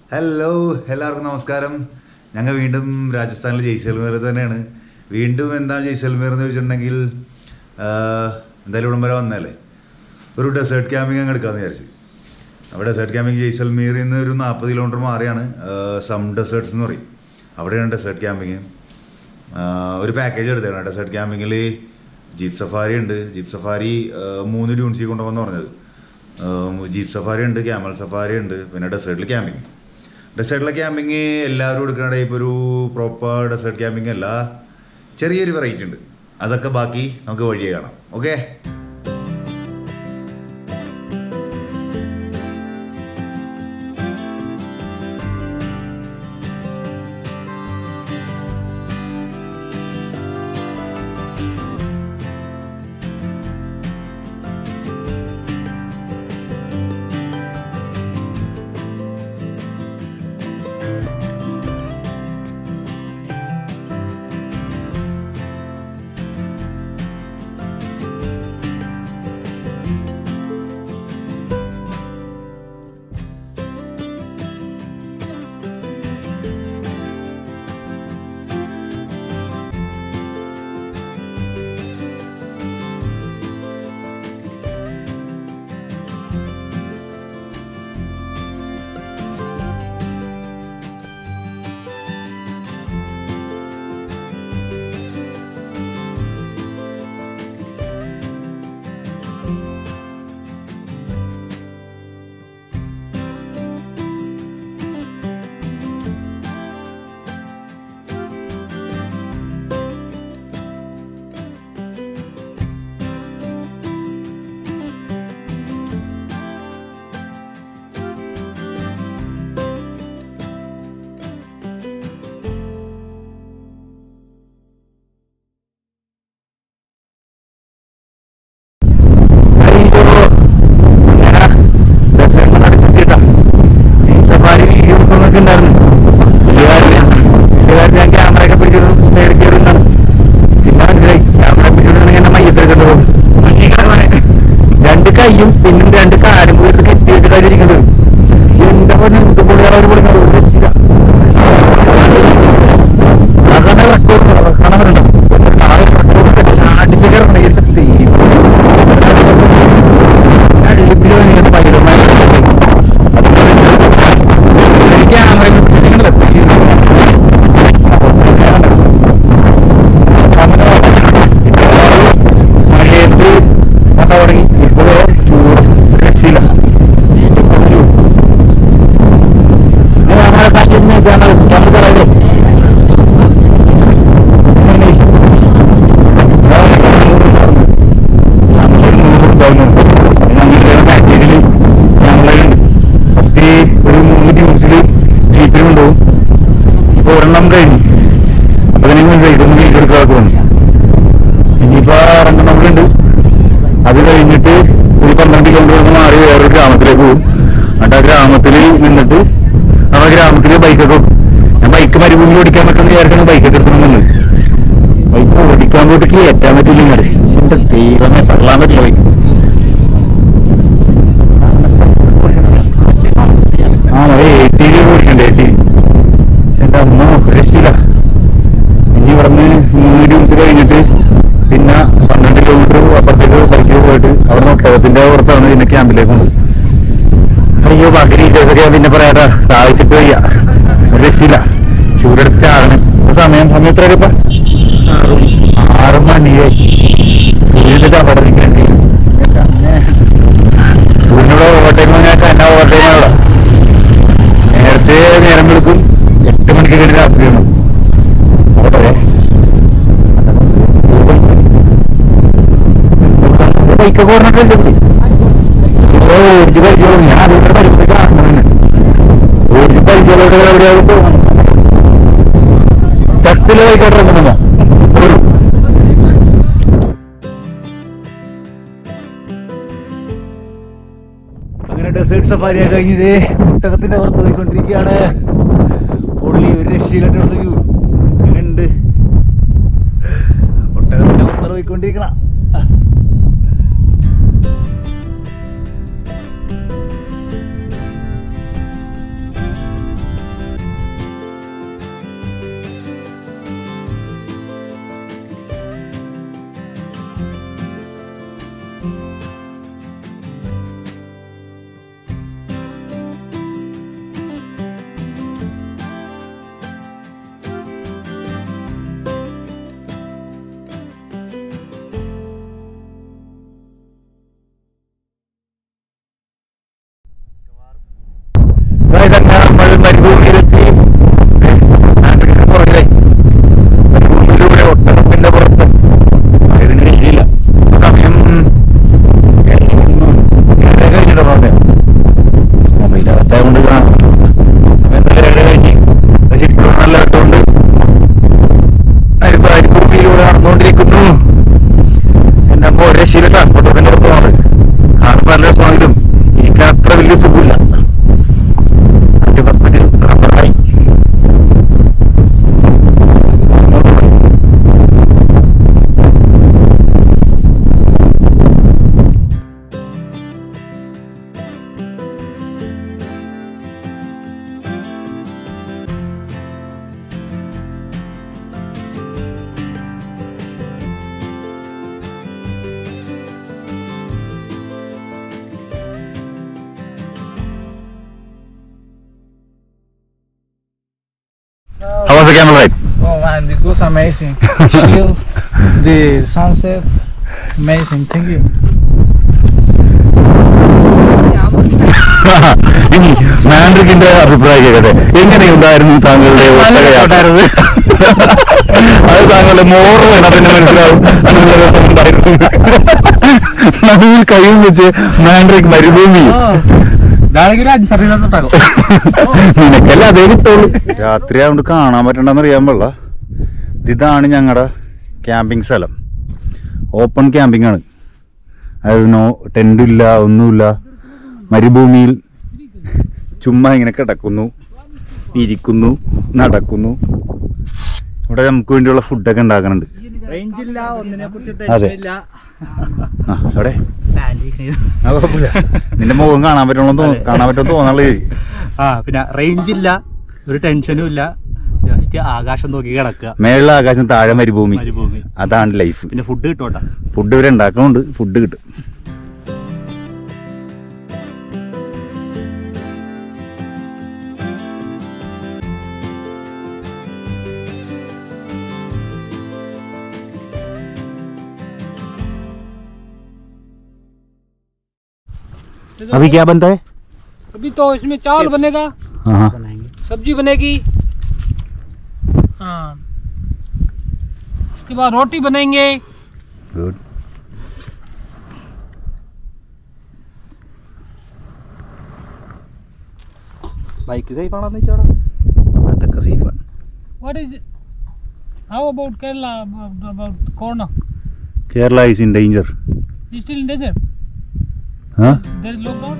Hello എല്ലാവർക്കും നമസ്കാരം ഞങ്ങൾ വീണ്ടും രാജസ്ഥാനിൽ ജയ്സൽമീർ തന്നെയാണ് വീണ്ടും എന്താണ് ജയ്സൽമീർ എന്ന് ചോദിച്ചിട്ടുണ്ടെങ്കിൽ ആഹ്, എന്തായാലും ഇവിടം വരെ വന്നല്ലേ ഒരു ഡെസേർട്ട് ക്യാമ്പിംഗ് അങ്ങ് എടുക്കാമെന്ന് വിചാരിച്ചു അവിടെ ഡെസേർട്ട് ക്യാമ്പിംഗ് ജയ്സൽമീറിൽ നിന്ന് ഒരു നാൽപ്പത് കിലോമീറ്റർ മാറിയാണ് ആഹ്, സം ഡെസേർട്ട്സ് എന്ന് പറയും അവിടെയാണ് ഡെസേർട്ട് ക്യാമ്പിങ് ഒരു പാക്കേജ് എടുത്തതാണ് ഡെസേർട്ട് ക്യാമ്പിങ്ങിൽ ജീപ്പ് സഫാരി ഉണ്ട് ജീപ്പ് സഫാരി ആഹ്, മൂന്ന് ഡ്യൂൺസി കൊണ്ടുപോകുന്ന പറഞ്ഞത് ആഹ്, ജീപ്പ് സഫാരി ഉണ്ട് ക്യാമൽ സഫാരി ഉണ്ട് പിന്നെ ഡെസേർട്ടിൽ ക്യാമ്പിങ് ഡെസേർട്ടിലെ ക്യാമ്പിങ് എല്ലാവരും എടുക്കണ ഇപ്പോൾ ഒരു പ്രോപ്പർ ഡെസേർട്ട് ക്യാമ്പിങ് അല്ല ചെറിയൊരു വെറൈറ്റി ഉണ്ട് അതൊക്കെ ബാക്കി നമുക്ക് വഴിയെ കാണാം ഓക്കെ രണ്ട് കൈയും പിന്നെ രണ്ട് കാലും കൂടി കെട്ടി വെച്ചിട്ട് അതിലിരിക്കുന്നത് എന്റെ പൊന്നെ എന്ത് പൊളിയാണ് അവർ പൊളിക്കുന്നത് ഒരു രക്ഷയില്ല. അതാണ് റെക്കോർഡ് കാണാൻ പറ്റണം റെക്കോർഡ് ചാടിച്ച് കയറണം എന്റെ ദൈവം അള്ളിപ്പിടി ഭയങ്കര സ്പൈഡർമാൻ ക്യാമറ മഴയത്ത് കണ്ട തുടങ്ങി ഇപ്പോഴോ ചൂട് രക്ഷയില്ല നമ്മളെ കാറ്റിൽ ക്യാമറ പറയുന്നത് ഫസ്റ്റ് ഒരു മൂന്ന് ന്യൂസിൽ ജീപ്പിൽ കൊണ്ടുപോകും ഇപ്പൊ ഒരെണ്ണം കഴിഞ്ഞു അപ്പൊ തന്നെ മനസ്സിലായി ഇതൊന്നും വീട്ടിലെടുക്കാതെ വന്നു ഇനിയിപ്പോ ഇറങ്ങണമെന്നുണ്ട് അത് കഴിഞ്ഞിട്ട് ഒരു പന്ത്രണ്ട് കിലോമീറ്റർ മാറി വേറൊരു ഗ്രാമത്തിലേക്ക് പോകും എന്നിട്ട് ആ ഗ്രാമത്തിൽ നിന്നിട്ട് ആ ഗ്രാമത്തില് ബൈക്കൊക്കെ ഞാൻ ബൈക്ക് മരുഭൂമിയിൽ ഓടിക്കാൻ പറ്റുന്ന വിചാരിക്കണം ബൈക്കൊക്കെ എടുക്കണമെന്ന് ബൈക്ക് ഓടിക്കാൻ പോയിട്ട് കയറ്റാൻ പറ്റില്ല ഇങ്ങോട്ട് എന്റെ ദൈവമേ പറയാൻ പറ്റില്ല ബൈക്ക് ആ മതി എയ്റ്റി ഓടിക്കണ്ടേ എയ്റ്റി എന്റെ അമ്മ രക്ഷില്ല ഇനി ഇവിടുന്ന് മൂന്ന് ദിവസം കഴിഞ്ഞിട്ട് പിന്നെ പന്ത്രണ്ട് കിലോമീറ്റർ അപ്പുറത്തേക്ക് ബൈക്കിൽ പോയിട്ട് അവിടെ ഒട്ടകത്തിന്റെ പുറത്താണ് പിന്നെ ക്യാമ്പിലേക്ക് പോകുന്നത് അയ്യോ ബാക്കി ഡീറ്റെയിൽസ് ഒക്കെ പിന്നെ പറയാട്ടാ സാധിച്ചിട്ട് വയ്യ ഒരു രക്ഷയില്ല ചൂടെടുത്ത് ചാടണം ഇപ്പൊ സമയം സമയം എത്ര ഇപ്പൊ ആറ് മണിയായി സൂര്യന്റെ അവിടെ നിൽക്കണ്ടേ സൂര്യനോട് ഓവർടൈം ഞാൻ എന്നാ ഓവർടൈം അവിടെ നേരത്തെ നേരം വെളുക്കും എട്ട് മണിക്ക് കഴിഞ്ഞ് രാത്രിയാണ് അവിടെ ബൈക്ക് കോർണിട്ടല്ലേ ഓടിച്ച് പരിചയം ഞാൻ അതുകൊണ്ട് പരിസരം കാണുന്നു ഓടിച്ച് പരിചയത്തോടെ എവിടെയാകും പോകുന്നു ചട്ടില് ബൈക്കോട്ട് ഇറങ്ങുന്നോ അങ്ങനെ ഡെസേർട്ട് സഫാരിയാ കഴിഞ്ഞത് ഒട്ടകത്തിന്റെ പുറത്ത് പോയിക്കൊണ്ടിരിക്കുകയാണ് പുള്ളി ഒരു രക്ഷയിലിട്ട് വ്യൂ എങ്ങനെയുണ്ട് ഒട്ടകത്തിന്റെ പുറത്ത് പോയിക്കൊണ്ടിരിക്കണ man. This was amazing. Chill. The sunset. Amazing. Thank you. മാൻഡ്രിക്കിന്റെ അഭിപ്രായം കേട്ടെ എങ്ങനെയുണ്ടായിരുന്നു താങ്കളുടെ ഒട്ടകയാത്ര? അത് താങ്കളുടെ മോറ് വേണം പിന്നെ മനസ്സിലാവും നല്ല രസം ഉണ്ടായിരുന്നു നമ്മൾ കൈയും വെച്ച് മാൻഡ്രിക് മരുഭൂമി നിനക്കല്ല അതേ കിട്ടുള്ളൂ രാത്രി ആയതുകൊണ്ട് കാണാൻ പറ്റണ്ടെന്ന് അറിയാൻ പാടില്ല ഇതാണ് ഞങ്ങളുടെ ക്യാമ്പിംഗ് സ്ഥലം ഓപ്പൺ ക്യാമ്പിംഗ് ആണ് അതായത് നോ ടെൻറ്റും ഇല്ല ഒന്നുമില്ല മരുഭൂമിയിൽ ചുമ്മാ ഇങ്ങനെ കിടക്കുന്നു ഇരിക്കുന്നു നടക്കുന്നു ഇവിടെ നമുക്ക് വേണ്ടിയുള്ള ഫുഡൊക്കെ ഉണ്ടാക്കുന്നുണ്ട് റേഞ്ച് ഇല്ല ഒന്നിനെ കുറിച്ച് അതെ. ഇല്ല ആ എവിടെ ആ, കുഴപ്പമില്ല. നിന്റെ മുഖം കാണാൻ പറ്റുള്ളൂ കാണാൻ പറ്റുമെന്ന് തോന്നാനുള്ള ശരി ആ പിന്നെ റേഞ്ച് ഇല്ല ഒരു ടെൻഷനും ഇല്ല ജസ്റ്റ് ആകാശം നോക്കി കിടക്കുക മേളിലെ ആകാശം താഴെ മരുഭൂമി മരുഭൂമി അതാണ് ലൈഫ് പിന്നെ ഫുഡ് കിട്ടോട്ടാ ഫുഡ് ഇവരെ ഉണ്ടാക്കുന്നുണ്ട് ഫുഡ് കിട്ടും अभी क्या बनता है अभी तो इसमें चावल बनेगा हाँ सब्जी बनेगी हाँ उसके बाद रोटी बनेंगे गुड ബൈക്ക് സേഫാണെന്ന് വെച്ചാൽ അതൊക്കെ സേഫാണ് What is it? How about Kerala? About, about Corona? Kerala is in danger You still in desert? ആ There is lockdown?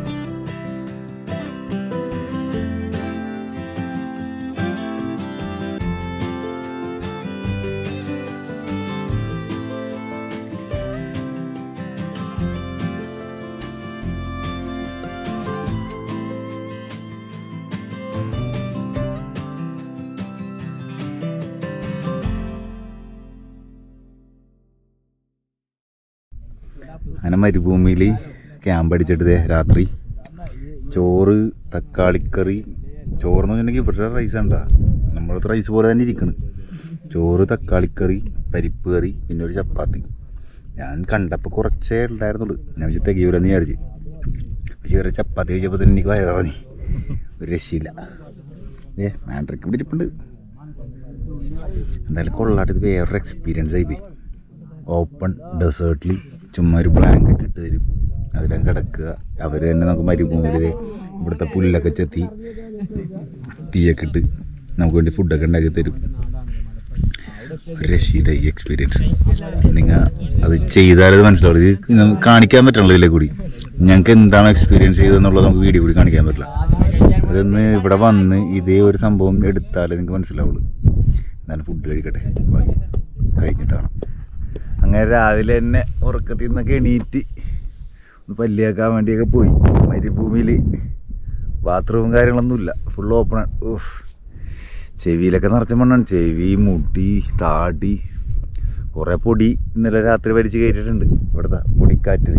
അങ്ങനെ മരുഭൂമിയിൽ ക്യാമ്പ് അടിച്ചിട്ട് ദേ രാത്രി ചോറ് തക്കാളിക്കറി ചോറെന്ന് വെച്ചിട്ടുണ്ടെങ്കിൽ ഇവരുടെ റൈസ് ഉണ്ടാ നമ്മളത്തെ റൈസ് പോലെ തന്നെ ഇരിക്കണ് ചോറ് തക്കാളിക്കറി പരിപ്പ് കറി പിന്നെ ഒരു ചപ്പാത്തി ഞാൻ കണ്ടപ്പോൾ കുറച്ചേ ഉണ്ടായിരുന്നുള്ളൂ ഞാൻ വെച്ച് തികയൂലെന്ന് വിചാരിച്ച് പക്ഷേ ഒരു ചപ്പാത്തി കഴിച്ചപ്പോൾ തന്നെ എനിക്ക് വയറ് തോന്നി ഒരു രക്ഷയില്ല ഏ മാൻഡ്രിക്ക് ഇവിടെ ഇരിപ്പുണ്ട് എന്തായാലും കൊള്ളാട്ട് ഇത് വേറൊരു എക്സ്പീരിയൻസ് ആയി പോയി ഓപ്പൺ ഡെസേർട്ടിൽ ചുമ്മാ ഒരു ബ്ലാങ്കറ്റ് ഇട്ട് തരും അതിലും കിടക്കുക അവർ തന്നെ നമുക്ക് മരുഭൂമിയിൽ ദേ ഇവിടുത്തെ പുല്ലൊക്കെ ചെത്തി തീയൊക്കെ ഇട്ട് നമുക്ക് വേണ്ടി ഫുഡൊക്കെ ഉണ്ടാക്കി തരും ഒരു രക്ഷയില്ല ഈ എക്സ്പീരിയൻസ് നിങ്ങൾ അത് ചെയ്താലത് മനസ്സിലാവും ഇത് നമുക്ക് കാണിക്കാൻ പറ്റണല്ലോ ഇതിലെ കൂടി ഞങ്ങൾക്ക് എന്താണ് എക്സ്പീരിയൻസ് ചെയ്തതെന്നുള്ളത് നമുക്ക് വീഡിയോ കൂടി കാണിക്കാൻ പറ്റില്ല അതൊന്ന് ഇവിടെ വന്ന് ഇതേ ഒരു സംഭവം എടുത്താലേ നിങ്ങൾക്ക് മനസ്സിലാവുള്ളൂ എന്നാലും ഫുഡ് കഴിക്കട്ടെ ബാക്കി കഴിഞ്ഞിട്ടാണ് അങ്ങനെ രാവിലെ തന്നെ ഉറക്കത്തിൽ നിന്നൊക്കെ എണീറ്റ് ഒന്ന് പല്ലിയാക്കാൻ വേണ്ടിയൊക്കെ പോയി മരുഭൂമിയിൽ ബാത്റൂമും കാര്യങ്ങളൊന്നുമില്ല ഫുൾ ഓപ്പൺ ഓഫ് ചെവിയിലൊക്കെ നിറച്ച മണ്ണാണ് ചെവി മുടി താടി കുറേ പൊടി ഇന്നലെ രാത്രി വലിച്ച് കയറ്റിയിട്ടുണ്ട് ഇവിടുത്തെ പൊടിക്കാറ്റിൽ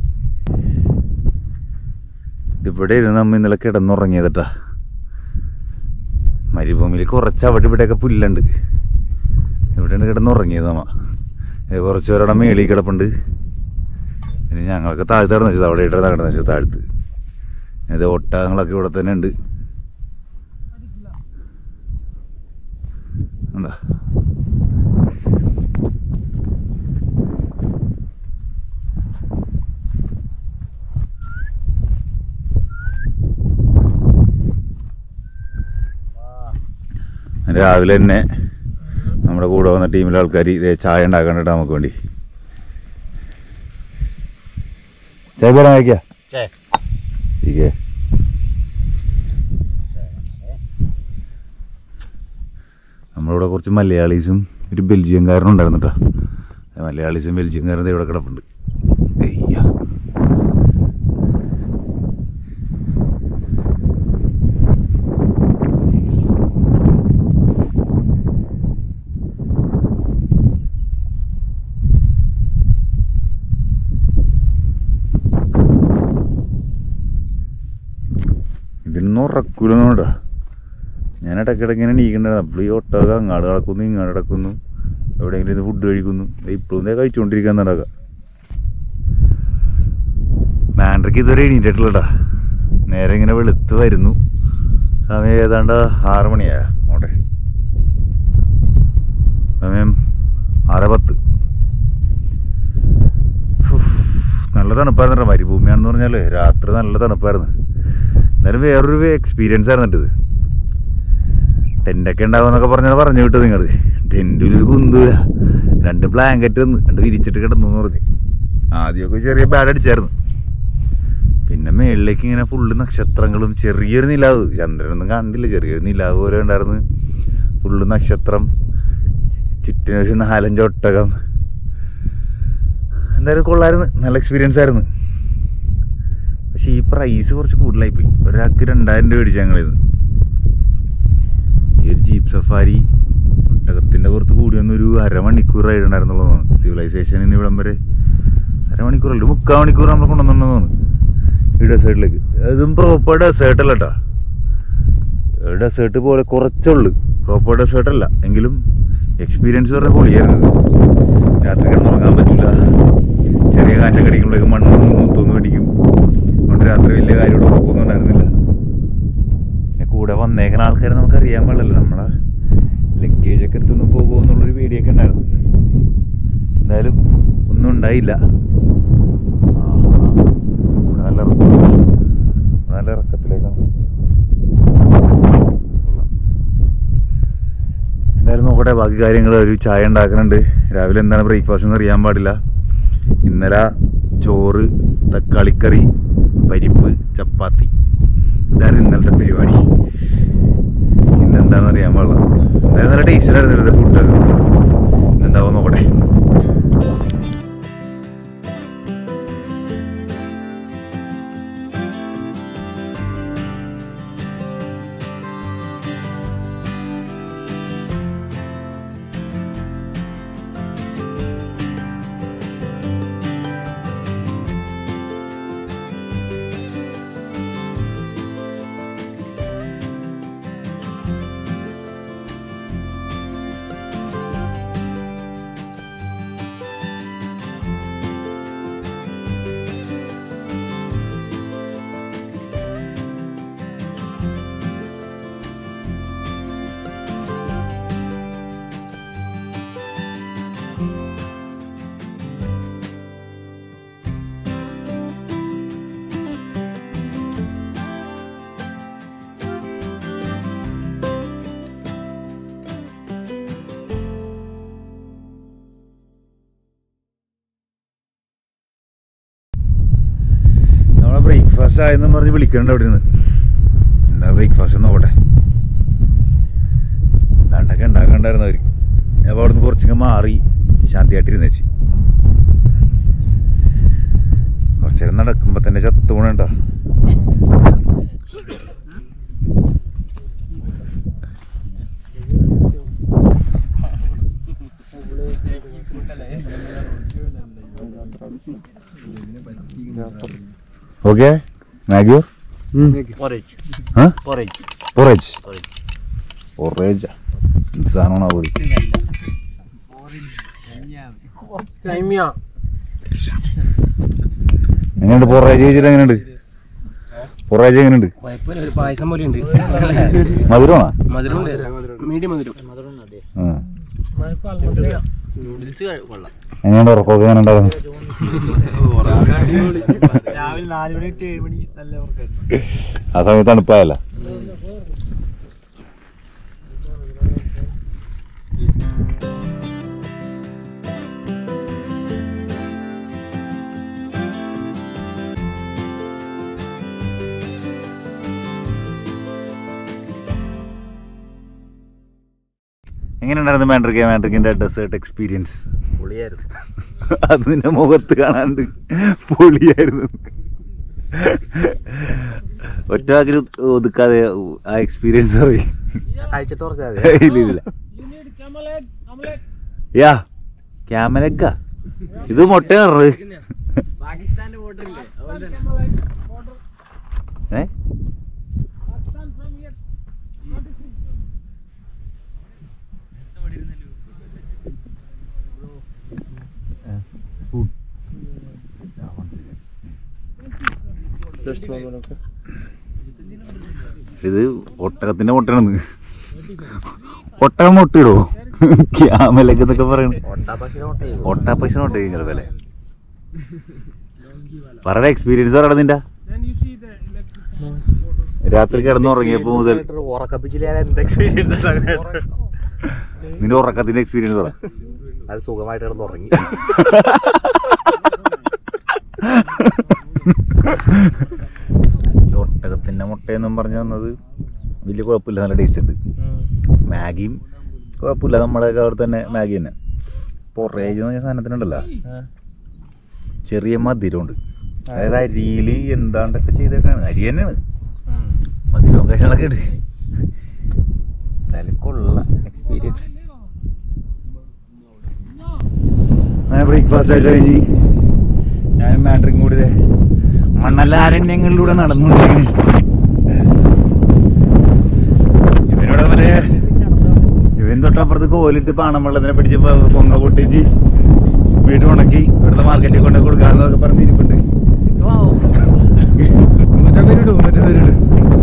ഇതിവിടെ ഇരുന്ന് നമ്മ ഇന്നലെ കിടന്നുറങ്ങിയതട്ടാ മരുഭൂമിയിൽ കുറച്ച് അവിടെ ഇവിടെയൊക്കെ പുല്ലുണ്ട് ഇവിടെയാണ് കിടന്നുറങ്ങിയത് നമ്മ ഏ, കുറച്ച് പേരുടെ മേളിൽ കിടപ്പുണ്ട് പിന്നെ ഞങ്ങളൊക്കെ താഴത്ത് കിടന്നു വെച്ചത് അവിടെ ഇട്ടാണ് കിടന്നു വെച്ചത് താഴത്ത് ഇത് ഒട്ടകങ്ങളൊക്കെ ഇവിടെ തന്നെ ഉണ്ട് എന്താ രാവിലെ തന്നെ നമ്മുടെ കൂടെ വന്ന ടീമിലെ ആൾക്കാർ ചായ ഉണ്ടാക്കാണ്ടിട്ട് നമുക്ക് വേണ്ടി ചായ പോരാൻ കഴിക്കാ ചായ. ठीक है നമ്മളിവിടെ കുറച്ച് മലയാളീസും ഒരു ബെൽജിയംകാരനും ഉണ്ടായിരുന്നു കേട്ടോ മലയാളീസും ബെൽജിയംകാരും ദേ ഇവിടെ കിടപ്പുണ്ട് അയ്യ ഇതിനൊന്നും ഉറക്കൂലെന്നോടാ ഞാൻ ഇടയ്ക്കിടയ്ക്ക് ഇങ്ങനെ നീക്കണ്ടായിരുന്നു അപ്പോൾ ഈ ഒട്ടക അങ്ങാട് കിടക്കുന്നു ഇങ്ങാട് കിടക്കുന്നു എവിടെയെങ്കിലും ഇത് ഫുഡ് കഴിക്കുന്നു ഇപ്പോഴും ദേ കഴിച്ചുകൊണ്ടിരിക്കാൻ നടക്കുക മാൻഡ്രയ്ക്ക് ഇതുവരെ എണീറ്റിട്ടില്ലടാ നേരെ ഇങ്ങനെ വെളുത്ത് വരുന്നു സമയം ഏതാണ്ട് ആറ് മണിയായ അവിടെ സമയം ആറ് പത്ത് ഉഫ്, നല്ല തണുപ്പായിരുന്നു മരുഭൂമിയാണെന്ന് പറഞ്ഞാൽ രാത്രി നല്ല തണുപ്പായിരുന്നു എന്നാലും വേറൊരു എക്സ്പീരിയൻസ് ആയിരുന്നു കേട്ടോ ഇത് ടെൻ്റൊക്കെ ഉണ്ടാവുമെന്നൊക്കെ പറഞ്ഞാൽ പറഞ്ഞു വിട്ടു നിങ്ങൾ ടെൻറ്റിൽ ഒരു കുന്തൂല രണ്ട് ബ്ലാങ്കറ്റ് വന്ന് രണ്ട് വിരിച്ചിട്ട് കിടന്നു എന്ന് പറഞ്ഞ് ആദ്യമൊക്കെ ചെറിയ ബാഡ് അടിച്ചായിരുന്നു പിന്നെ മേളിലേക്ക് ഇങ്ങനെ ഫുള്ള് നക്ഷത്രങ്ങളും ചെറിയൊരു നിലാവ് ചന്ദ്രനൊന്നും കണ്ടില്ല ചെറിയൊരു നിലാവ് പോലെ ഉണ്ടായിരുന്നു ഫുള്ള് നക്ഷത്രം ചുറ്റിനൊരു നാലഞ്ച് ഒട്ടകം എന്തായാലും കൊള്ളായിരുന്നു നല്ല എക്സ്പീരിയൻസ് ആയിരുന്നു പക്ഷെ ഈ പ്രൈസ് കുറച്ച് കൂടുതലായി പോയി ഒരാൾക്ക് രണ്ടായിരം രൂപ മേടിച്ചു ഞങ്ങളിത് ഈ ഒരു ജീപ്പ് സഫാരി ഒട്ടകത്തിൻ്റെ പുറത്ത് കൂടി വന്നൊരു അരമണിക്കൂർ റൈഡ് ഉണ്ടായിരുന്നുള്ളൂ സിവിലൈസേഷനിൽ നിന്ന് ഇവിടം വരെ അരമണിക്കൂറല്ല ഒരു മുക്കാൽ മണിക്കൂർ നമ്മൾ കൊണ്ടുവന്നു തോന്നുന്നു ഈ ഡെസേർട്ടിലേക്ക് അതും പ്രോപ്പർ ഡെസേർട്ട് അല്ല കേട്ടോ ഡെസേർട്ട് പോലെ കുറച്ചുള്ളു പ്രോപ്പർ ഡെസേർട്ട് അല്ല എങ്കിലും എക്സ്പീരിയൻസ് പറഞ്ഞ പൊളിയായിരുന്നു രാത്രി കിടന്നുറങ്ങാൻ പറ്റില്ല ചെറിയ കാറ്റൊക്കെ അടിക്കുമ്പോഴേക്കും മണ്ണൊന്നും മുത്തൊന്നും അടിക്കും അതുകൊണ്ട് രാത്രി വലിയ കാര്യം ഇവിടെ ഉറപ്പൊന്നും ഉണ്ടായിരുന്നില്ല പിന്നെ കൂടെ വന്നേക്കുന്ന ആൾക്കാരെ നമുക്ക് അറിയാൻ പാടില്ലല്ലോ നമ്മളെ ലഗേജ് ഒക്കെ എടുത്തൊന്നും പോകുമോ എന്നുള്ളൊരു പേടിയൊക്കെ ഉണ്ടായിരുന്നു എന്തായാലും ഒന്നും ഉണ്ടായില്ല ഇവിടെ നല്ല ഇറക്കം. ഇവിടെ നല്ല ഇറക്കത്തിലേക്കാണ് കൊള്ളാം. എന്തായാലും നോക്കട്ടെ ബാക്കി കാര്യങ്ങൾ ഒരു ചായ ഉണ്ടാക്കുന്നുണ്ട് രാവിലെ എന്താണ് ബ്രേക്ക്ഫാസ്റ്റ് എന്ന് അറിയാൻ പാടില്ല ഇന്നലെ ചോറ് തക്കാളിക്കറി പരിപ്പ് ചപ്പാത്തി ഇതാണ് ഇന്നലത്തെ പരിപാടി ഇന്നെന്താണെന്ന് അറിയാൻ പാടില്ല എന്തായാലും നല്ല ടേസ്റ്റ് ആയിരുന്നു ഫുഡ് എന്താവും നോക്കട്ടെ നമ്മളെ ബ്രേക്ക്ഫാസ്റ്റ് ആയെന്ന് പറഞ്ഞ് വിളിക്കണ്ട അവിടെ നിന്ന് എന്താ ബ്രേക്ക്ഫാസ്റ്റ് നോക്കട്ടെ ദണ്ടൊക്കെ ഉണ്ടാക്കണ്ടായിരുന്നു അവർ അപ്പോൾ അവിടെ നിന്ന് കുറച്ചിങ്ങ് മാറി ശാന്തിയായിട്ടിരുന്ന് വെച്ച് കുറച്ച് നേരം നടക്കുമ്പോൾ തന്നെ ചത്തുപോണേണ്ട ഓക്കെ മാഗിയോ Porridge. Huh? Porridge. Porridge Porridge. Porridge എന്ത് സാധനമാണ് പോയി Saimia. എങ്ങനെയുണ്ട് പൊറേജ് ചോദിച്ചിട്ട് എങ്ങനെയുണ്ട് പൊറേജ് എങ്ങനെയുണ്ട് കുഴപ്പമില്ല ഒരു പായസം പോലെ ഉണ്ട് മധുരമാണോ മധുരം മീഡിയം മധുരം ആ. നൂഡിൽസ് കൊള്ളാം എങ്ങനെയുണ്ട് ഉറക്കമൊക്കെ എങ്ങനെ ഉണ്ടായിരുന്നു രാവിലെ നാല് മണി ടു ഏഴ് മണി നല്ല ഉറക്കായിരുന്നു ആ സമയത്ത് തണുപ്പായല്ല എങ്ങനെയുണ്ടായിരുന്നു മാൻഡ്രിക്ക മാൻഡ്രിക്കിന്റെ ഡെസേർട്ട് എക്സ്പീരിയൻസ് പൊളിയായിരുന്നു അത് നിന്റെ മുഖത്ത് കാണാണ്ട് പൊളിയായിരുന്നു ഒറ്റ വാക്കിൽ ഒതുക്കാതെ ആ എക്സ്പീരിയൻസ് പറയും കഴിച്ചിട്ട് ഓർക്കാതെ ഇല്ല ഇല്ല You need camel egg, omelette. യാ ക്യാമലക്ക ഇത് മുട്ടയാറ് പാകിസ്ഥാന്റെ ബോർഡർ ഇല്ലേ Pakistan camel egg border. ഏ Pakistan from here. 46 ഇത് ഒട്ടകത്തിന്റെ മുട്ടയാണെന്ന് ഒട്ടകം മുട്ടയിടോ ക്യാമലൊക്കെ എന്നൊക്കെ പറയണ ഒട്ടാപ്പശ മുട്ട കഴിഞ്ഞാൽ വില പറയുടെ എക്സ്പീരിയൻസ് പറയണ നിന്റെ Then you see the electric രാത്രി കിടന്നുറങ്ങിയപ്പോ മുതൽ ഉറക്കപ്പിച്ചില്ല എന്ത് എക്സ്പീരിയൻസ് നിന്റെ ഉറക്കത്തിന്റെ എക്സ്പീരിയൻസ് പറ അത് സുഖമായിട്ട് കിടന്ന് ഉറങ്ങി ഈ ഒട്ടകത്തിന്റെ മുട്ടയെന്നും പറഞ്ഞു തന്നത് വലിയ കുഴപ്പമില്ല നല്ല ടേസ്റ്റ് ഉണ്ട് മാഗിയും കുഴപ്പമില്ല നമ്മുടെ അവിടെ തന്നെ മാഗി തന്നെ പൊറേജ് എന്ന് പറഞ്ഞ സാധനത്തിനുണ്ടല്ലോ ചെറിയ മധുരമുണ്ട് അതായത് അരിയിൽ എന്താണ്ടൊക്കെ ചെയ്തേക്കാണ് അരി തന്നെയാണ് മധുരവും കാര്യങ്ങളൊക്കെ ഉണ്ട് എന്തായാലും കൊള്ള എക്സ്പീരിയൻസ് അങ്ങനെ ബ്രേക്ക്ഫാസ്റ്റ് ആയിട്ട് കഴിഞ്ഞ് ഞാൻ മാട്രിക്കും കൂടി ദേ മണ്ണല്ലാരണ്യങ്ങളിലൂടെ നടന്നുകൊണ്ടിരിക്കുന്നു ഇവനോട് മറ്റേ ഇവൻ തൊട്ടപ്പുറത്ത് കോലിട്ട് പാണം വെള്ളത്തിനെ പിടിച്ച് പ- പൊങ്ങ പൊട്ടിച്ച് വീട് ഉണക്കി ഇവിടുത്തെ മാർക്കറ്റിൽ കൊണ്ട് കൊടുക്കാന്നൊക്കെ പറഞ്ഞിരിപ്പുണ്ട് മറ്റേ പേരിടും മറ്റേ പേരിടും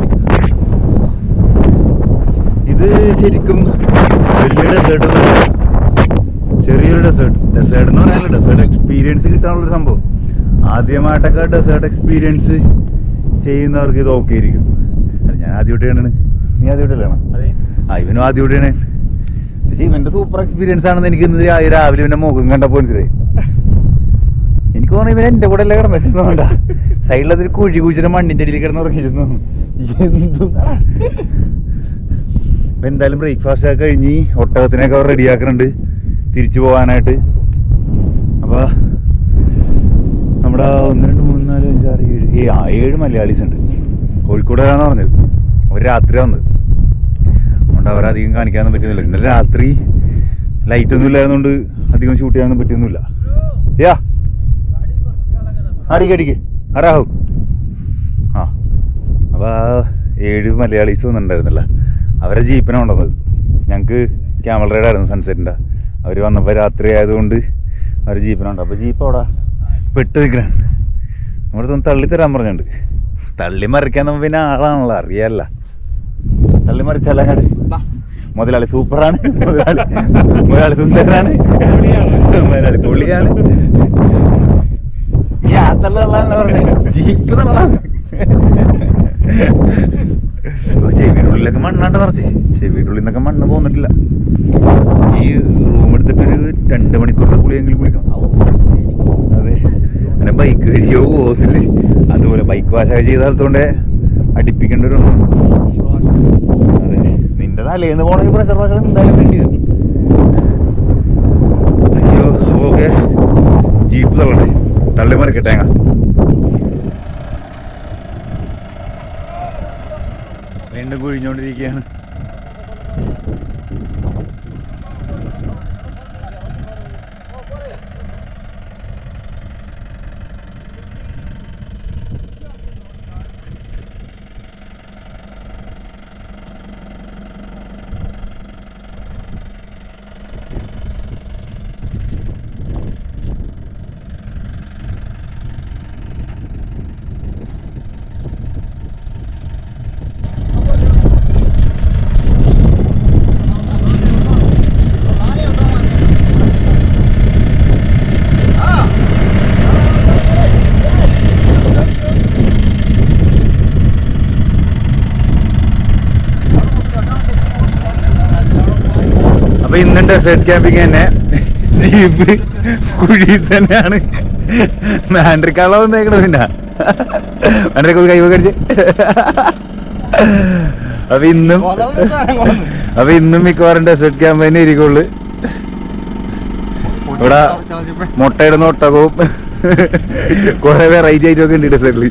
ഇത് ശരിക്കും വലിയ ഡെസേർട്ട് ഒന്നുമല്ല ചെറിയൊരു ഡെസേർട്ട് ഡെസേർട്ട് എന്ന് പറയാനല്ല ഡെസേർട്ട് എക്സ്പീരിയൻസ് കിട്ടാനുള്ളൊരു സംഭവം ആദ്യമായിട്ടൊക്കെ ഡെസേർട്ട് എക്സ്പീരിയൻസ് ചെയ്യുന്നവർക്ക് ഇത് ഓക്കെ ആയിരിക്കും അല്ല ഞാൻ ആദ്യമായിട്ടാണ് നീ ആദ്യമായിട്ടല്ലാണ് ആ ഇവനും ആദ്യമായിട്ടാണ് പക്ഷെ ഇവന്റെ സൂപ്പർ എക്സ്പീരിയൻസ് ആണെന്ന് എനിക്ക് ഇന്ന് രാ- രാവിലെ ഇവന്റെ മുഖം കണ്ടപ്പോൾ മനസ്സിലായി എനിക്ക് തോന്നുന്നു ഇവൻ എന്റെ കൂടെ അല്ലേ കിടന്നിട്ടുണ്ടോ സൈഡിലതൊരു കുഴി കുഴിച്ചിട്ട് മണ്ണിന്റെ അടിയിൽ കിടന്ന് ഉറങ്ങിയിരുന്നു എന്തു അപ്പൊ എന്തായാലും ബ്രേക്ക്ഫാസ്റ്റ് ഒക്കെ കഴിഞ്ഞ് ഒട്ടകത്തിനൊക്കെ അവർ റെഡിയാക്കുന്നുണ്ട് തിരിച്ചു പോകാനായിട്ട് അപ്പൊ നമ്മുടെ ഒന്ന് രണ്ട് മൂന്ന് നാല് അഞ്ച് ആറ് ഏഴ് ഏ ആ ഏഴ് മലയാളീസ് ഉണ്ട് കോഴിക്കോടാന്ന് പറഞ്ഞത് അവർ രാത്രി വന്നത് അതുകൊണ്ട് അവരധികം കാണിക്കാനൊന്നും പറ്റുന്നില്ല ഇന്നലെ രാത്രി ലൈറ്റ് ഒന്നും ഇല്ലായതുകൊണ്ട് അധികം ഷൂട്ട് ചെയ്യാനൊന്നും പറ്റുന്നില്ല യാ അടിക്ക് അടിക്ക് ആരാഹു ആ അപ്പോൾ ആ ഏഴ് മലയാളീസ് വന്നിട്ടുണ്ടായിരുന്നില്ല അവരെ ജീപ്പിനാണ് കൊണ്ടുവന്നത് ഞങ്ങൾക്ക് ക്യാമറ റൈഡ് ആയിരുന്നു സൺസെറ്റിൻ്റെ അവർ വന്നപ്പോൾ രാത്രി ആയതുകൊണ്ട് അവർ ജീപ്പിനുണ്ട് അപ്പോൾ ജീപ്പ് അവിടെ പെട്ട് നിൽക്കണം നമ്മുടെ അടുത്ത് തള്ളി തരാൻ പറഞ്ഞിട്ടുണ്ട് തള്ളി മറിക്കാൻ നമ്മൾ പിന്നെ ആളാണല്ലോ അറിയാല്ല തള്ളി മറിച്ചല്ല അങ്ങോട്ട് മുതലാളി സൂപ്പറാണ് മുതലാളി മുതലാളി സുന്ദരനാണ് മുതലാളി പൊളിയാണ് ഞാൻ തള്ളാണല്ലോ പറഞ്ഞത് ജീപ്പ് തള്ളാണ് ചെവിയുടെ ഉള്ളിലൊക്കെ മണ്ണാണ്ട് നിറച്ച് ചെവിയുടെ ഉള്ളിൽ നിന്നൊക്കെ മണ്ണ് പോന്നിട്ടില്ല ഈ റൂം എടുത്തിട്ട് ഒരു രണ്ട് മണിക്കൂറിന്റെ കുളിയെങ്കിലും കുളിക്കണം അതെ അങ്ങനെ ബൈക്ക് കഴിയോ ഓസില് അതുപോലെ ബൈക്ക് വാശ ചെയ്ത സ്ഥലത്തോണ്ട് അടിപ്പിക്കേണ്ട ഒരു അതെ നിന്റെ തലേന്ന് പോണെങ്കിൽ പ്രഷർ വാഷർ എന്തായാലും വേണ്ടി വരും അയ്യോ ഓക്കെ ജീപ്പ് തള്ളണേ തള്ളി മറിക്കട്ടെ ഞങ്ങൾ വീണ്ടും കുഴിഞ്ഞോണ്ടിരിക്കുകയാണ് അപ്പൊ ഇന്നും ഡെസേർട്ട് ക്യാമ്പിങ് തന്നെ ജീപ്പ് കുഴി തന്നെയാണ് മാൻഡ്രിക്കാളോ വന്നേക്കണത് പിന്നെ മാൻഡ്രിക്ക് കൈവ കടിച്ച് അപ്പൊ ഇന്നും അപ്പൊ ഇന്നും മിക്കവാറും ഡെസേർട്ട് ക്യാമ്പ് തന്നെ ഇരിക്കുള്ളു ഇവിടെ മുട്ടയിടുന്ന ഒട്ടകവും കുറെ വെറൈറ്റി ആയിട്ടൊക്കെ ഉണ്ട് ഡെസേർട്ടിൽ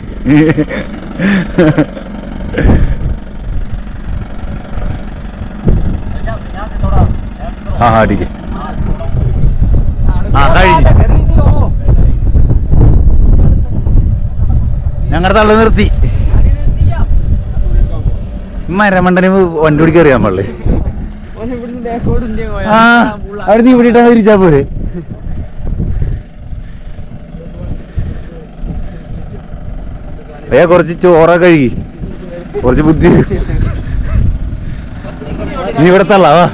ആ ആ അടിക്ക് ആ കഴിഞ്ഞു ഞങ്ങളുടെ തള്ളു നിർത്തി മരമണ്ടന് വണ്ടി ഓടിക്കാൻ അറിയാൻ പാടില്ലേ ആ അവിടെ നീ ഇവിടെ ഇട്ടാണ് തിരിച്ചാ പോരെ ഏ കുറച്ച് ചോറ കഴുകി കുറച്ച് ബുദ്ധി നീ ഇവിടെ തള്ള വാ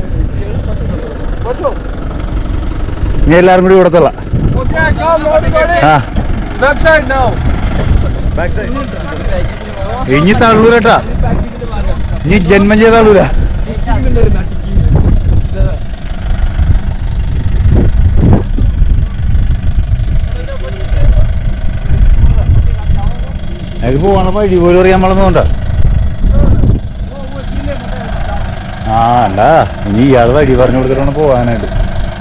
നീ എല്ലാരും കൂടി ഇവിടെ തള്ള ആ ഇനി തള്ളൂരട്ടാ ഇനി ജന്മം ചെയ്ത തള്ളൂര എനിക്ക് പോകണ വഴി പോലും അറിയാൻ വളർന്നുകൊണ്ടാ ആ അല്ല ഇനി ഇയാൾ വഴി പറഞ്ഞു കൊടുത്തിട്ടാണ് പോകാനായിട്ട്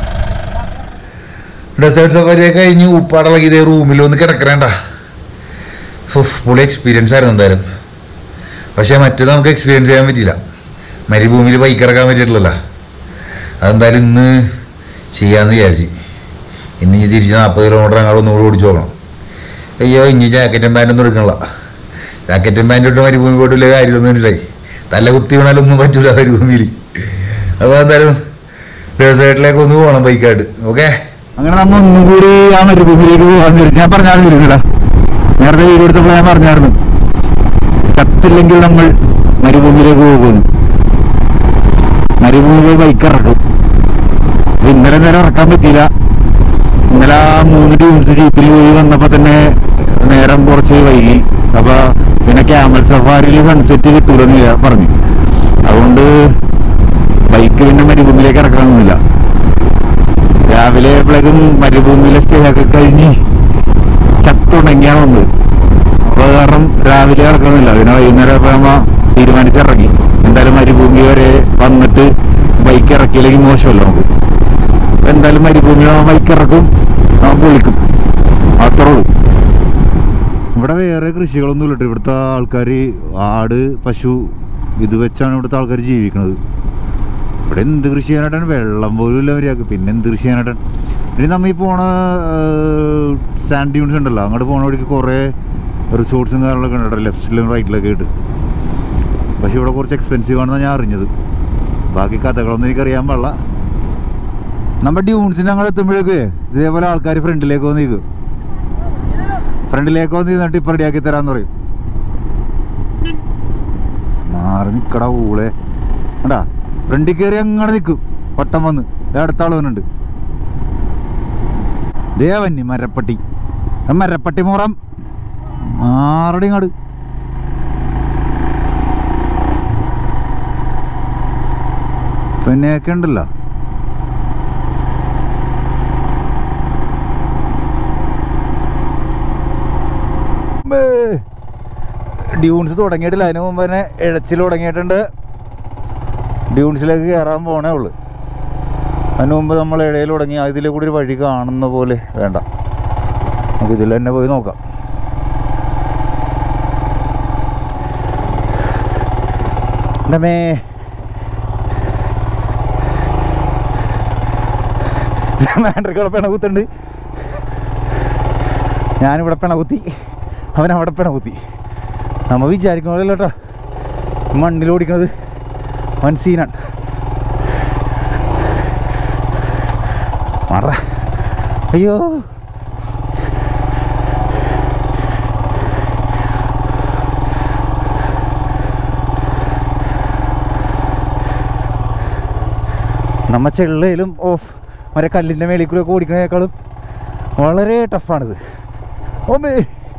ഡെസേർട്ട് സഫാരിയൊക്കെ കഴിഞ്ഞ് ഉപ്പാടിളക്കി ഇതേ റൂമിൽ ഒന്ന് കിടക്കണേണ്ട ഫുൾ എക്സ്പീരിയൻസ് ആയിരുന്നു എന്തായാലും പക്ഷേ മറ്റേത് നമുക്ക് എക്സ്പീരിയൻസ് ചെയ്യാൻ പറ്റിയില്ല മരുഭൂമിയിൽ ബൈക്ക് ഇറക്കാൻ പറ്റിയിട്ടില്ലല്ലോ അതെന്തായാലും ഇന്ന് ചെയ്യാമെന്ന് വിചാരിച്ച് ഇന്ന് ഇനി തിരിച്ച് നാൽപ്പത് കിലോമീറ്റർ അങ്ങോട്ട് ഒന്നുകൂടി ഓടിച്ചു നോക്കണം അയ്യോ ഇനി ജാക്കറ്റും പാൻറ്റൊന്നും എടുക്കണില്ല ജാക്കറ്റും പാൻറ്റും ഇട്ട് മരുഭൂമി പോയിട്ട് വലിയ കാര്യമൊന്നും ഇല്ലായി തല കുത്തി വീണാലൊന്നും പറ്റൂല മരുഭൂമിയിൽ അപ്പോൾ എന്തായാലും ഡെസേർട്ടിലേക്ക് ഒന്ന് പോകണം ബൈക്കായിട്ട് ഓക്കെ അങ്ങനെ നമ്മ ഒന്നും കൂടി ആ മരുഭൂമിയിലേക്ക് പോകാൻ വിചാരിച്ചു ഞാൻ പറഞ്ഞായിരുന്നു ഇരുന്നില്ല നേരത്തെ വീട് എടുത്തപ്പോൾ ഞാൻ പറഞ്ഞായിരുന്നു ചത്തില്ലെങ്കിൽ നമ്മൾ മരുഭൂമിയിലേക്ക് പോകുന്നു മരുഭൂമിയിൽ ബൈക്ക് ഇറക്കും അപ്പൊ ഇന്നലെ നേരം ഇറക്കാൻ പറ്റിയില്ല ഇന്നലെ ആ മൂന്ന് ടീംസ് ജീപ്പിൽ പോയി വന്നപ്പോ തന്നെ നേരം കുറച്ച് വൈകി അപ്പൊ പിന്നെ ക്യാമൽ സഫാരിയിൽ സൺസെറ്റ് കിട്ടൂലെന്ന് ഞാൻ പറഞ്ഞു അതുകൊണ്ട് ബൈക്ക് പിന്നെ മരുഭൂമിയിലേക്ക് ഇറക്കണമെന്നില്ല രാവിലെ എപ്പോഴേക്കും മരുഭൂമിയിലെ സ്റ്റേ ഒക്കെ കഴിഞ്ഞ് ചത്തുണങ്ങിയാണ് വന്നത് അപ്പൊ അത് കാരണം രാവിലെ ഇറക്കുന്നില്ല പിന്നെ വൈകുന്നേരം ആയപ്പോ നമ്മ തീരുമാനിച്ചിറങ്ങി എന്തായാലും മരുഭൂമി വരെ വന്നിട്ട് ബൈക്ക് ഇറക്കിയില്ലെങ്കിൽ മോശമല്ലോ നമുക്ക് അപ്പൊ എന്തായാലും മരുഭൂമി ബൈക്ക് ഇറക്കും നമുക്ക് വിളിക്കും അത്രേ ഉള്ളൂ ഇവിടെ വേറെ കൃഷികളൊന്നും ഇല്ലട്ടോ ഇവിടുത്തെ ആൾക്കാർ ആട് പശു ഇത് വെച്ചാണ് ഇവിടുത്തെ ആൾക്കാർ ജീവിക്കുന്നത് ഇവിടെ എന്ത് കൃഷി ചെയ്യാനായിട്ടാണ് വെള്ളം പോലും ഇല്ല അവർക്ക് പിന്നെ എന്ത് കൃഷി ചെയ്യാനായിട്ടാണ് ഇനി നമ്മ ഈ പോണ സാൻഡ് ഡ്യൂൺസ് ഉണ്ടല്ലോ അങ്ങോട്ട് പോണ വഴിക്ക് കുറേ റിസോർട്ട്സും കാര്യങ്ങളൊക്കെ ഉണ്ട് ലെഫ്റ്റിലും റൈറ്റിലൊക്കെ ആയിട്ട് പക്ഷെ ഇവിടെ കുറച്ച് എക്സ്പെൻസീവ് ആണെന്നാണ് ഞാൻ അറിഞ്ഞത് ബാക്കി കഥകളൊന്നും എനിക്കറിയാൻ പാടില്ല നമ്മുടെ ഡ്യൂൺസിന് അങ്ങോട്ട് എത്തുമ്പോഴേക്ക് ഇതേപോലെ ആൾക്കാർ ഫ്രണ്ടിലേക്ക് വന്ന് നിൽക്കും ഫ്രണ്ടിലേക്ക് വന്ന് നിന്നിട്ട് ഇപ്പം റെഡിയാക്കി തരാന്ന് പറയും മാറി നിക്കട ഊളെ കണ്ടാ ഫ്രണ്ടിൽ കയറി അങ്ങനെ നിൽക്കും വട്ടം വന്ന് ദേ അടുത്ത ആൾ വന്നുണ്ട് ദേവന്നി മരപ്പട്ടി ആ മരപ്പട്ടി മുറം മാറടി ഇങ്ങോട്ട് പിന്നെയൊക്കെ ഉണ്ടല്ലോ ബേ. ഡ്യൂൺസ് തുടങ്ങിയിട്ടില്ല അതിന് മുമ്പ് തന്നെ ഇഴച്ചിൽ തുടങ്ങിയിട്ടുണ്ട് ഡ്യൂൺസിലേക്ക് കയറാൻ പോണേ ഉള്ളു അതിന് മുമ്പ് നമ്മൾ ഇടയിൽ തുടങ്ങി ഇതിലെ കൂടി ഒരു വഴി കാണുന്ന പോലെ വേണ്ട നമുക്ക് ഇതിൽ തന്നെ പോയി നോക്കാം എൻ്റെ മേ മാൻഡ്രിക്കോടെ പിണകുത്തുണ്ട് ഞാനിവിടെ പിണകുത്തി അവൻ അവിടെ പിണകുത്തി നമ്മ വിചാരിക്കുന്നതല്ല കേട്ടോ മണ്ണിൽ ഓടിക്കണത് അവൻ സീനാണ് മറ അയ്യോ നമ്മ ചെള്ളയിലും ഓഫ് മറ്റേ കല്ലിൻ്റെ മേളിൽ കൂടെ ഒക്കെ ഓടിക്കണേക്കാളും വളരെ ടഫാണിത് ഓമേ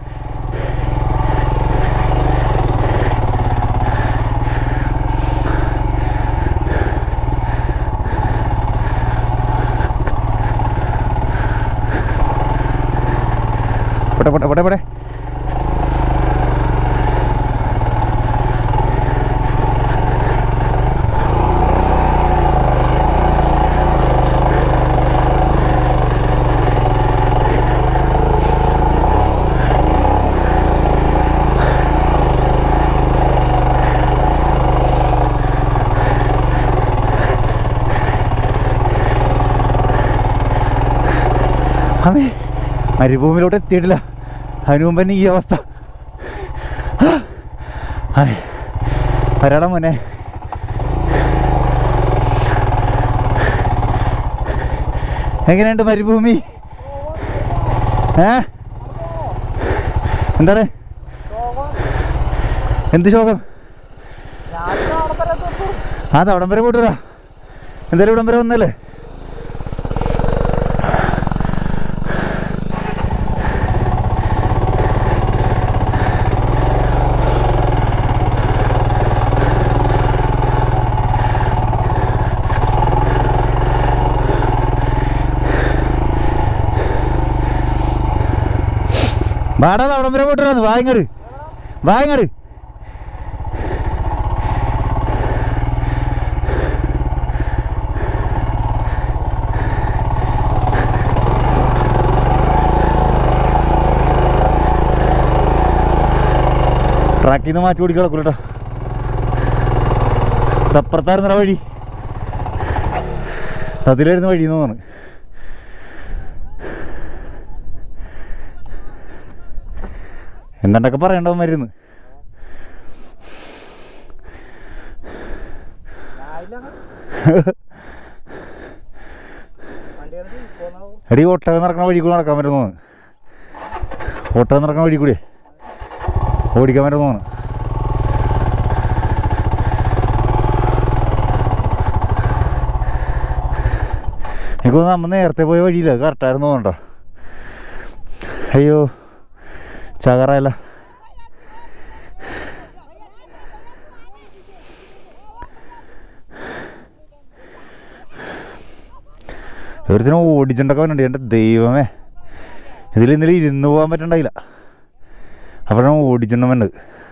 പോട്ടെ പോട്ടെ പോട്ടെ പോട്ടെ അതെ മരുഭൂമിയിലോട്ട് എത്തിയിട്ടില്ല അതിനു മുമ്പ് തന്നെ ഈ അവസ്ഥ ഹായ്. വരാടാ മോനെ എങ്ങനെയുണ്ട് മരുഭൂമി ഏ എന്താണ് എന്ത് ശോകം ആ തവടം വരെ പോയിട്ടു എന്തായാലും ഇവിടം വരെ വന്നല്ലേ വാടാ അവിടം വരെ പോയിട്ടു വായങ്ങട് വായങ്ങട് ട്രാക്കിൽ നിന്ന് മാറ്റി ഓടിക്കാൻ കേട്ടോ തപ്പുറത്തായിരുന്ന വഴി അതിലായിരുന്നു വഴി എന്ന് തോന്നുന്നു എന്താണ്ടൊക്കെ പറയണ്ടാവും മരുന്ന് എടി ഒട്ടകം നടക്കണ വഴി കൂടെ നടക്കാൻ പറ്റും തോന്നുന്നു ഒട്ടകം നടക്കണ വഴി കൂടി ഓടിക്കാൻ പറ്റും തോന്നുന്നു എനിക്ക് തോന്നുന്നു നമ്മ നേരത്തെ പോയ വഴിയില്ല കറക്റ്റായിരുന്നു തോന്നണ്ട അയ്യോ ചകറായല്ല ഒരുത്തിനും ഓടിച്ചിട്ടൊക്കെ വന്നിട്ടുണ്ട് എൻ്റെ ദൈവമേ ഇതിൽ ഇന്നലെ ഇരുന്ന് പോകാൻ പറ്റണ്ടായില്ല അവിടെ ഓടിച്ചിട്ടുണ്ടെന്നുണ്ട്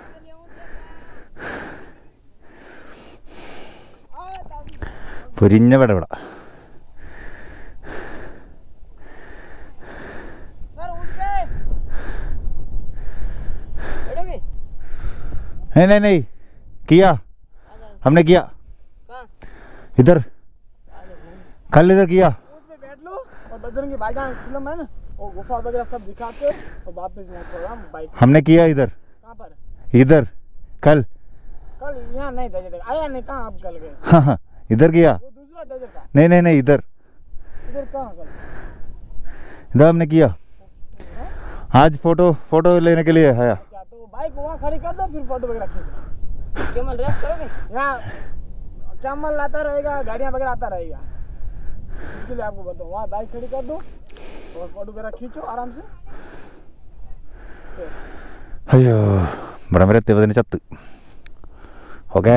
പൊരിഞ്ഞ പെട ഇവിടെ नहीं नहीं नहीं किया हमने किया इधर कल इधर किया पे बैठ लो और बजरंग की बाइक फिल्म है ना वो गुफा वगैरह सब दिखाते और वापस यहाँ प्रोग्राम बाइक हमने किया इधर कहाँ पर इधर कल कल यहाँ नहीं था जगह आया नहीं कहाँ आप कल गए हाँ हाँ इधर किया वो दूसरा डेजर्ट था नहीं नहीं नहीं इधर इधर कहाँ कल इधर हमने किया आज फोटो फोटो लेने के लिए आया अच्छा तो वो बाइक वहाँ खड़ी कर दो फिर फोटो वगैरह खींच कैमल रेस करोगे यहाँ कैमल आता रहेगा गाड़ियाँ वगैरह आता रहेगा इसके लिए आपको बताऊँ वहाँ बाइक खड़ी कर दो और फोटो वगैरह खींचो आराम से അയ്യോ ഇവിടം വരെ എത്തിയപ്പോൾ തന്നെ ചത്ത് ഓക്കെ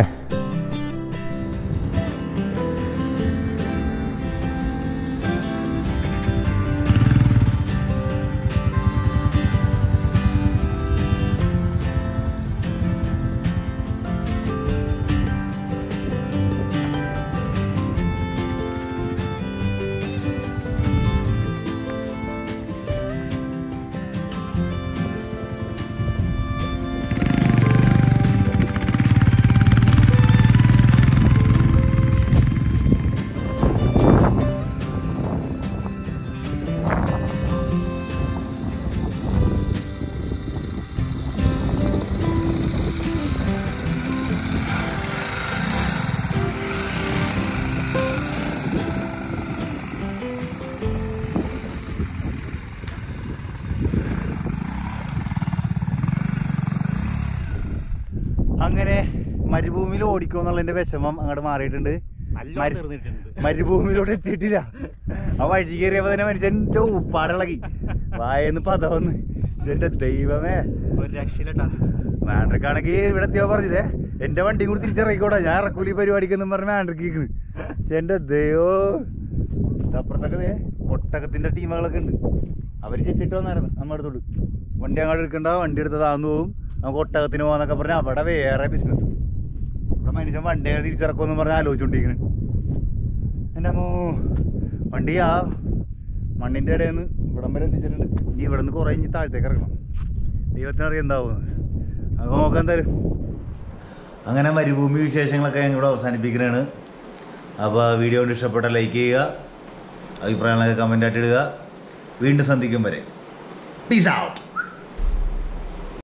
അങ്ങനെ മരുഭൂമിയിൽ ഓടിക്കോ എന്നുള്ളതിന്റെ വിഷമം അങ്ങോട്ട് മാറിയിട്ടുണ്ട് നല്ലോണം മരു- തീർന്നിട്ടുണ്ട് മരുഭൂമിയിലോട്ട് എത്തിയിട്ടില്ല ആ വഴി കയറിയപ്പോ തന്നെ മനുഷ്യന്റെ ഉപ്പാടിളകി വായന്ന് പദവന്ന് എന്റെ ദൈവമേ ഒരു രക്ഷയില്ലട്ടാ മാൻഡ്രിക്കാണെങ്കിൽ ഇവിടെ എത്തിയോ പറഞ്ഞതേ എന്റെ വണ്ടി കൂടി തിരിച്ചിറങ്ങിക്കോട്ടെ ഞാൻ ഇറക്കൂലി പരിപാടിക്കെന്നും പറഞ്ഞ മാൻഡ്രിക്ക് എന്റെ ദൈവോ അപ്പുറത്തൊക്കെ ദേ ഒട്ടകത്തിന്റെ ടീമുകളൊക്കെ ഉണ്ട് അവര് ചെറ്റിട്ട് വന്നായിരുന്നു നമ്മുടെ അടുത്തോട്ട് വണ്ടി അങ്ങോട്ട് എടുക്കണ്ട വണ്ടി എടുത്ത് താന്നു പോകും നമുക്ക് ഒട്ടകത്തിന് പോകാന്നൊക്കെ പറഞ്ഞാൽ അവിടെ വേറെ ബിസിനസ് ഇവിടെ മനുഷ്യൻ വണ്ടി തിരിച്ചിറക്കുമെന്ന് പറഞ്ഞ് ആലോചിച്ചോണ്ടിരിക്കണേ എൻ്റെ അമ്മോ വണ്ടി ആ മണ്ണിൻ്റെ ഇടയിൽ നിന്ന് ഇവിടം വരെ എത്തിച്ചിട്ടുണ്ട് ഇനി ഇവിടെ നിന്ന് കുറേ ഇനി താഴത്തേക്ക് ഇറങ്ങണം ദൈവത്തിനറിയാം എന്താവുമെന്ന് അപ്പോൾ നോക്കാം എന്തായാലും അങ്ങനെ മരുഭൂമി വിശേഷങ്ങളൊക്കെ ഞങ്ങൾ ഇവിടെ അവസാനിപ്പിക്കുന്നതാണ് അപ്പോൾ വീഡിയോ കൊണ്ട് ഇഷ്ടപ്പെട്ട ലൈക്ക് ചെയ്യുക അഭിപ്രായങ്ങളൊക്കെ കമൻ്റ് ആയിട്ട് ഇടുക വീണ്ടും സന്ധിക്കും വരെ പീസ് ഔട്ട്